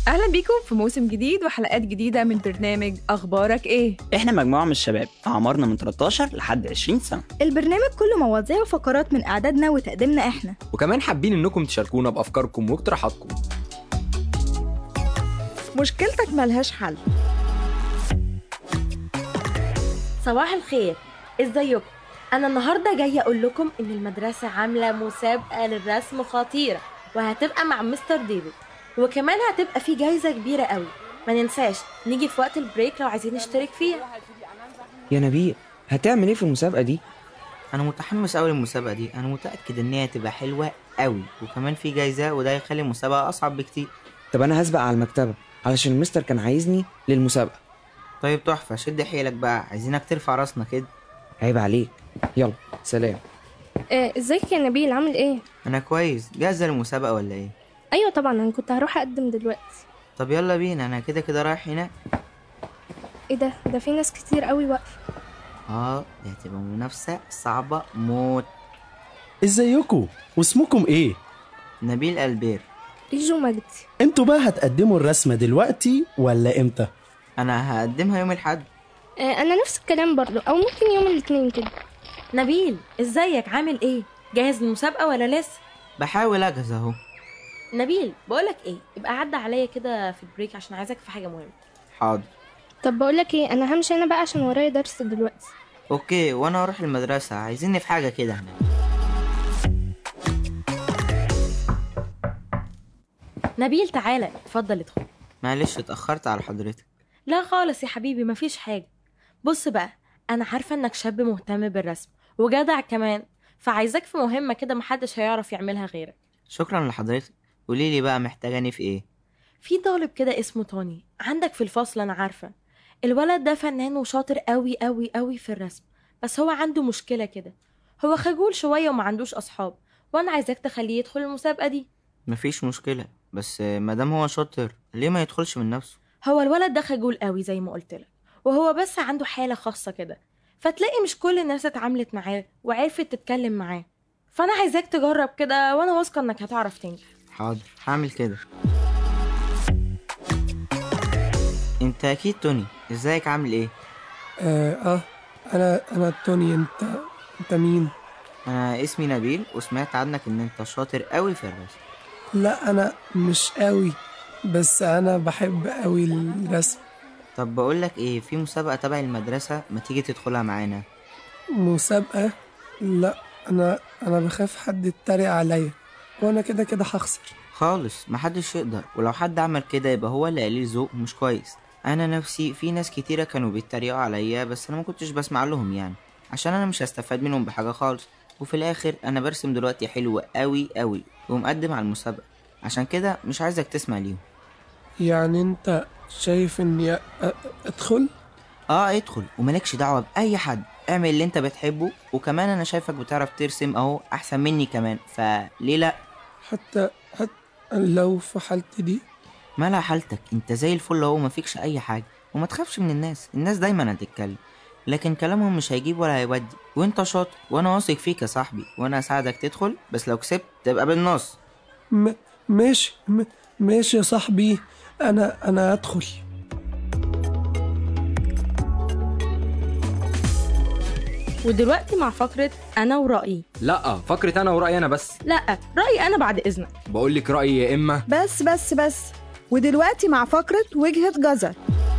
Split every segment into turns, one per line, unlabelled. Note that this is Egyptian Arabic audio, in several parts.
أهلا بيكم في موسم جديد وحلقات جديدة من برنامج أخبارك إيه؟
احنا مجموعة من الشباب أعمارنا من 13 لحد 20 سنة
البرنامج كله مواضيع وفقرات من إعدادنا وتقديمنا إحنا
وكمان حابين انكم تشاركونا بافكاركم واقتراحاتكم
مشكلتك ملهاش حل
صباح الخير ازيكم انا النهارده جايه اقول لكم ان المدرسه عامله مسابقه للرسم خطيره وهتبقى مع مستر ديفيد وكمان هتبقى في جايزه كبيره قوي ما ننساش نيجي في وقت البريك لو عايزين نشترك فيها
يا نبيل هتعمل ايه في المسابقة دي؟
انا متحمس قوي للمسابقه دي انا متاكد ان هي هتبقى حلوه قوي وكمان في جايزه وده هيخلي المسابقه اصعب بكتير
طب انا هسبق على المكتبة علشان المستر كان عايزني للمسابقة
طيب تحفه شد حيلك بقى عايزينك ترفع راسنا كده
عيب عليك يلا سلام
آه، ازيك يا نبيل عامل ايه؟
انا كويس جاهزه للمسابقه ولا ايه
ايوه طبعا انا كنت هروح اقدم دلوقتي
طب يلا بينا انا كده كده رايح هناك
ايه ده ده في ناس كتير قوي واقفه
اه دي هتبقى منافسه صعبه موت
ازيكم واسمكم ايه
نبيل البير
ريجو مجدي
انتوا بقى هتقدموا الرسمه دلوقتي ولا امتى
انا هقدمها يوم الاحد
آه، انا نفس الكلام برضو او ممكن يوم الاثنين كده
نبيل ازيك عامل ايه جاهز للمسابقه ولا لسه
بحاول اجهز اهو
نبيل بقولك ايه يبقى عدى عليا كده في البريك عشان عايزك في حاجه مهمه
حاضر
طب بقول لك ايه انا همشي انا بقى عشان ورايا درس دلوقتي
اوكي وانا هروح المدرسه عايزيني في حاجه كده هناك
نبيل تعالى اتفضل ادخل
معلش اتاخرت على حضرتك
لا خالص يا حبيبي مفيش حاجة بص بقى أنا عارفة إنك شاب مهتم بالرسم وجدع كمان فعايزاك في مهمة كده محدش هيعرف يعملها غيرك
شكرا لحضرتك قولي لي بقى محتاجاني في ايه
في طالب كده اسمه توني عندك في الفصل أنا عارفة الولد ده فنان وشاطر قوي قوي قوي في الرسم بس هو عنده مشكلة كده هو خجول شوية وما عندوش أصحاب وأنا عايزاك تخليه يدخل المسابقة دي
مفيش مشكله بس مادام هو شاطر ليه ما يدخلش من نفسه
هو الولد ده خجول قوي زي ما قلت لك وهو بس عنده حالة خاصة كده فتلاقي مش كل الناس اتعاملت معاه وعرفت تتكلم معاه فأنا عايزاك تجرب كده وأنا واثقة إنك هتعرف تنجح
حاضر هعمل كده انت اكيد توني ازيك عامل ايه
آه, اه انا انا توني انت انت مين
انا اسمي نبيل وسمعت عنك ان انت شاطر قوي في الرسم
لا انا مش قوي بس انا بحب قوي الرسم
طب بقولك ايه في مسابقه تبع المدرسه ما تيجي تدخلها معانا
مسابقة لا انا انا بخاف حد يتريق عليا وانا كده كده هخسر
خالص محدش يقدر ولو حد عمل كده يبقى هو اللي قليل ذوق مش كويس انا نفسي في ناس كتيره كانوا بيتريقوا عليا بس انا ما كنتش بسمع لهم يعني عشان انا مش هستفاد منهم بحاجه خالص وفي الاخر انا برسم دلوقتي حلو قوي قوي ومقدم على المسابقه عشان كده مش عايزك تسمع ليهم
يعني انت شايف اني أ- أ- ادخل
اه ادخل وملكش دعوه باي حد اعمل اللي انت بتحبه وكمان انا شايفك بتعرف ترسم اهو احسن مني كمان فليه لا
حتى حتى لو في حالتي دي
مالها حالتك انت زي الفل اهو مفيكش اي حاجه وما تخافش من الناس الناس دايما هتتكلم لكن كلامهم مش هيجيب ولا هيودي وانت شاطر وانا واثق فيك يا صاحبي وانا اساعدك تدخل بس لو كسبت تبقى بالنص
م- ماشي م- ماشي يا صاحبي انا انا ادخل
ودلوقتي مع فقرة أنا ورأيي
لا فكرة انا ورأيي انا بس
لا رأيي أنا بعد إذنك
بقول لك رأيي يا اما
بس بس بس ودلوقتي مع فقرة وجهة جزر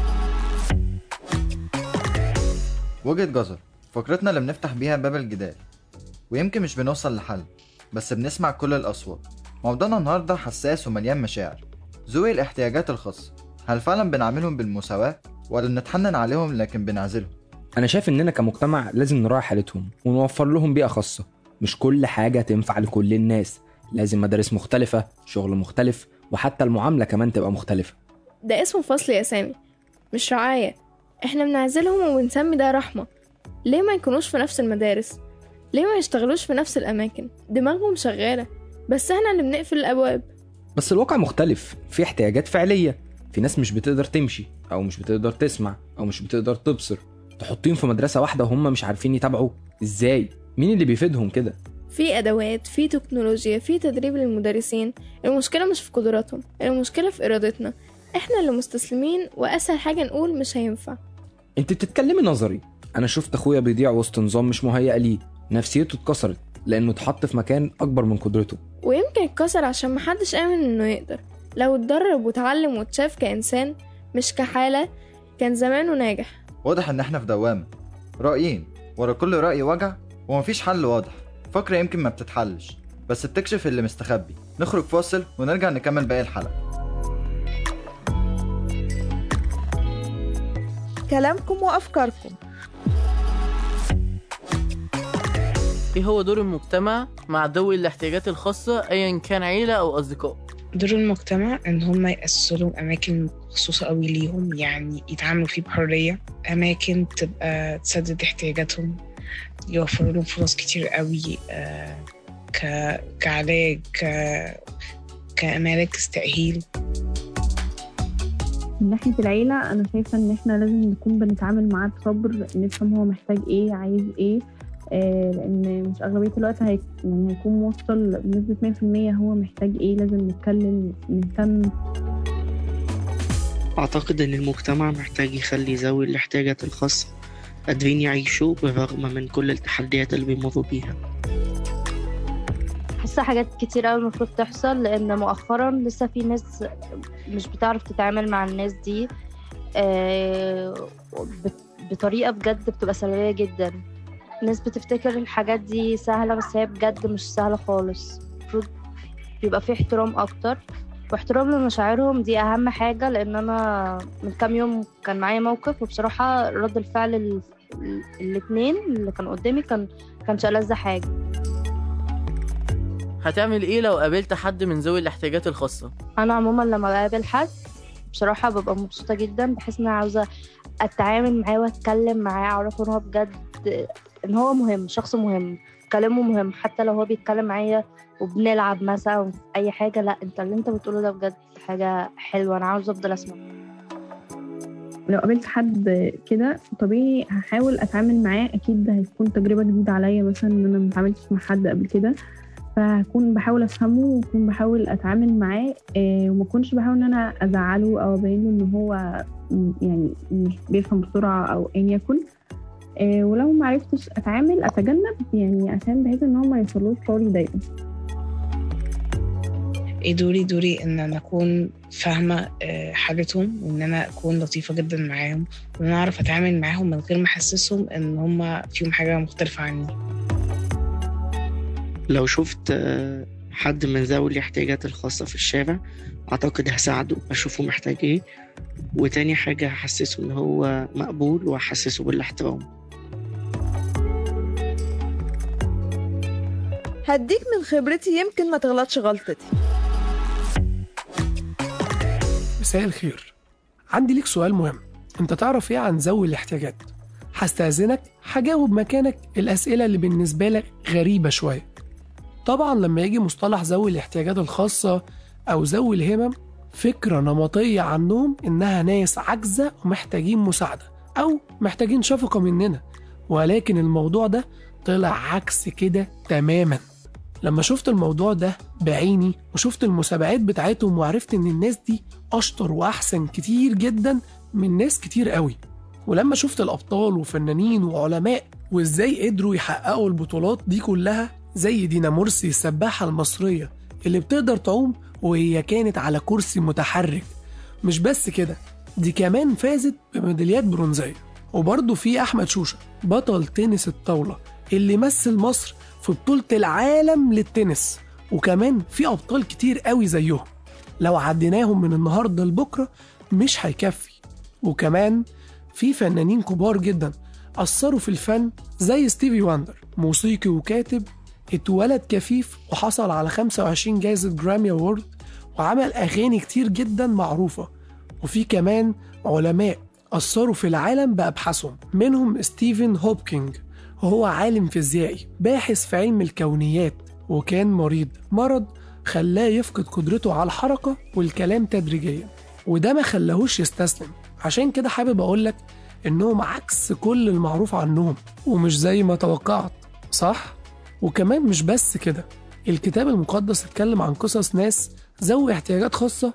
وجهة جزر فقرتنا اللي بنفتح بيها باب الجدال ويمكن مش بنوصل لحل بس بنسمع كل الأصوات موضوعنا النهاردة حساس ومليان مشاعر ذوي الاحتياجات الخاصة هل فعلا بنعاملهم بالمساواة ولا بنتحنن عليهم لكن بنعزلهم
انا شايف اننا كمجتمع لازم نراعي حالتهم ونوفر لهم بيئة خاصة مش كل حاجة تنفع لكل الناس لازم مدارس مختلفة شغل مختلف وحتى المعاملة كمان تبقى مختلفة
ده اسمه فصل يا سامي مش رعاية احنا بنعزلهم وبنسمي ده رحمة ليه ما يكونوش في نفس المدارس ليه ما يشتغلوش في نفس الأماكن دماغهم شغالة بس احنا اللي بنقفل الأبواب
بس الواقع مختلف في احتياجات فعلية في ناس مش بتقدر تمشي او مش بتقدر تسمع او مش بتقدر تبصر تحطيهم في مدرسة واحدة وهم مش عارفين يتابعوا ازاي مين اللي بيفيدهم كده
في أدوات في تكنولوجيا في تدريب للمدرسين المشكلة مش في قدراتهم المشكلة في إرادتنا احنا اللي مستسلمين واسهل حاجة نقول مش هينفع
انت بتتكلمي نظري انا شفت اخويا بيضيع وسط نظام مش مهيأ ليه نفسيته اتكسرت لانه اتحط في مكان اكبر من قدرته
ويمكن اتكسر عشان محدش آمن إنه يقدر لو اتدرب واتعلم واتشاف كإنسان مش كحالة كان زمانه ناجح
واضح ان احنا في دوامة رأيين ورا كل رأي وجع ومفيش حل واضح فكرة يمكن ما بتتحلش بس بتكشف اللي مستخبي نخرج فاصل ونرجع نكمل باقي الحلقة
كلامكم وأفكاركم
ايه هو دور المجتمع مع ذوي الاحتياجات الخاصة ايا كان عيلة او اصدقاء
دور المجتمع ان هم يأسسوا لهم اماكن مخصوصة قوي ليهم يعني يتعاملوا فيه بحرية اماكن تبقى تسدد احتياجاتهم يوفروا لهم فرص كتير قوي آه، ك... كعلاج ك... كمراكز تأهيل
من ناحية العيلة أنا شايفة إن إحنا لازم نكون بنتعامل معاه بصبر نفهم هو محتاج إيه عايز إيه آه لأن مش أغلبية الوقت هي... يعني هيكون موصل بنسبة مية في المية هو محتاج إيه لازم نتكلم نهتم
أعتقد إن المجتمع محتاج يخلي ذوي الاحتياجات الخاصة قادرين يعيشوا بالرغم من كل التحديات اللي بيمروا بيها
حاسة حاجات كتير قوي المفروض تحصل لأن مؤخرا لسه في ناس مش بتعرف تتعامل مع الناس دي آه، بت- بطريقة بجد بتبقى سلبية جدا الناس بتفتكر الحاجات دي سهلة بس هي بجد مش سهلة خالص المفروض يبقى في احترام أكتر واحترام لمشاعرهم دي أهم حاجة لأن أنا من كام يوم كان معايا موقف وبصراحة رد الفعل ال- ال- الاتنين اللي كانوا قدامي كان كانش ألذ حاجة
هتعمل ايه لو قابلت حد من ذوي الاحتياجات الخاصة
انا عموما لما بقابل حد بصراحه ببقى مبسوطه جدا بحس ان انا عاوزه اتعامل معاه واتكلم معاه اعرفه ان هو بجد ان هو مهم شخص مهم كلامه مهم حتى لو هو بيتكلم معايا وبنلعب مثلا في اي حاجه لا انت اللي انت بتقوله ده بجد حاجه حلوه انا عاوزه افضل اسمع
لو قابلت حد كده طبيعي هحاول اتعامل معاه اكيد ده هيكون تجربه جديده عليا مثلا ان انا متعاملتش مع حد قبل كده فهكون بحاول افهمه وأكون بحاول اتعامل معاه آه، وما اكونش بحاول ان انا ازعله او ابين له ان هو م- يعني مش بيفهم بسرعه او ايا يكن آه، ولو ما عرفتش اتعامل اتجنب يعني عشان بحيث ان هو ما يوصلوش شعور يضايقه
ايه دوري دوري ان انا اكون فاهمة آه، حالتهم وان انا اكون لطيفة جدا معاهم وان انا اعرف اتعامل معاهم من غير ما احسسهم ان هم فيهم حاجة مختلفة عني
لو شفت آه، حد من ذوي الاحتياجات الخاصة في الشارع أعتقد هساعده أشوفه محتاج إيه وتاني حاجة هحسسه إن هو مقبول وأحسسه بالاحترام
هديك من خبرتي يمكن ما تغلطش غلطتي
مساء الخير عندي ليك سؤال مهم انت تعرف ايه عن ذوي الاحتياجات هستأذنك هجاوب مكانك الأسئلة اللي بالنسبة لك غريبة شوية طبعا لما يجي مصطلح ذوي الاحتياجات الخاصة أو ذوي الهمم فكرة نمطية عنهم إنها ناس عاجزة ومحتاجين مساعدة أو محتاجين شفقة مننا ولكن الموضوع ده طلع عكس كده تماما لما شفت الموضوع ده بعيني وشفت المسابقات بتاعتهم وعرفت ان الناس دي اشطر واحسن كتير جدا من ناس كتير قوي ولما شفت الابطال وفنانين وعلماء وازاي قدروا يحققوا البطولات دي كلها زي دينا مرسي السباحة المصرية اللي بتقدر تعوم وهي كانت على كرسي متحرك مش بس كده دي كمان فازت بميداليات برونزية وبرضه في أحمد شوشة بطل تنس الطاولة اللي مثل مصر في بطولة العالم للتنس وكمان في أبطال كتير قوي زيهم لو عديناهم من النهاردة لبكرة مش هيكفي وكمان في فنانين كبار جدا أثروا في الفن زي ستيفي واندر موسيقي وكاتب اتولد كفيف وحصل على 25 جائزة جرامي أورد وعمل أغاني كتير جدا معروفة وفي كمان علماء أثروا في العالم بأبحاثهم منهم ستيفن هوبكينج وهو عالم فيزيائي باحث في علم الكونيات وكان مريض مرض خلاه يفقد قدرته على الحركة والكلام تدريجيا وده ما خلاهوش يستسلم عشان كده حابب أقولك إنهم عكس كل المعروف عنهم ومش زي ما توقعت صح؟ وكمان مش بس كده الكتاب المقدس اتكلم عن قصص ناس ذوي احتياجات خاصة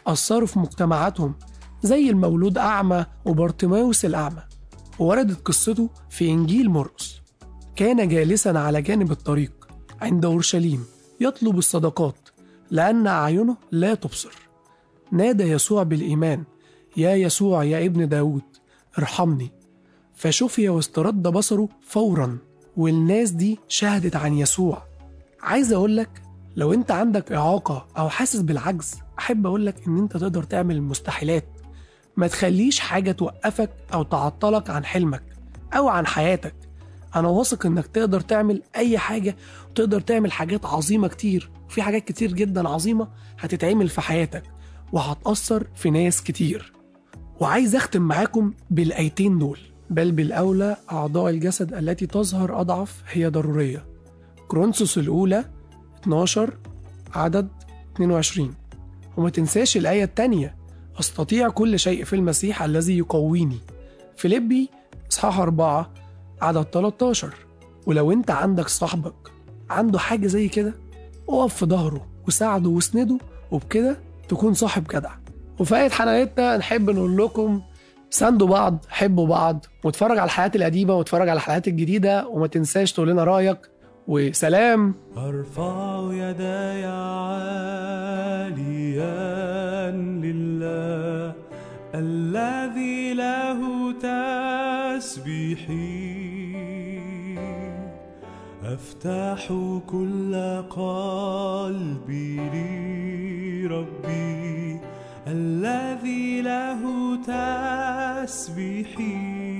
أثروا في مجتمعاتهم زي المولود أعمى وبرتماوس الأعمى ووردت قصته في إنجيل مرقس كان جالسا على جانب الطريق عند أورشليم يطلب الصدقات لأن أعينه لا تبصر نادى يسوع بالإيمان يا يسوع يا ابن داود ارحمني فشفي واسترد بصره فورا والناس دي شهدت عن يسوع عايز أقولك لو أنت عندك إعاقة أو حاسس بالعجز أحب أقولك إن أنت تقدر تعمل المستحيلات ما تخليش حاجة توقفك أو تعطلك عن حلمك أو عن حياتك أنا واثق إنك تقدر تعمل أي حاجة وتقدر تعمل حاجات عظيمة كتير وفي حاجات كتير جدا عظيمة هتتعمل في حياتك وهتأثر في ناس كتير وعايز أختم معاكم بالآيتين دول بل بالأولى أعضاء الجسد التي تظهر أضعف هي ضرورية كرونسوس الأولى 12 عدد 22 وما تنساش الآية التانية أستطيع كل شيء في المسيح الذي يقويني فيليبي إصحاح 4 عدد 13 ولو أنت عندك صاحبك عنده حاجة زي كده اقف في ظهره وساعده واسنده وبكده تكون صاحب جدع وفي آية حلقتنا نحب نقول لكم ساندوا بعض حبوا بعض واتفرج على الحلقات القديمة واتفرج على الحلقات الجديدة وما تنساش تقول لنا رأيك وسلام
أرفع يداي عاليا لله الذي له تسبيحي أفتح كل قلبي لربي الذي له تسبيحي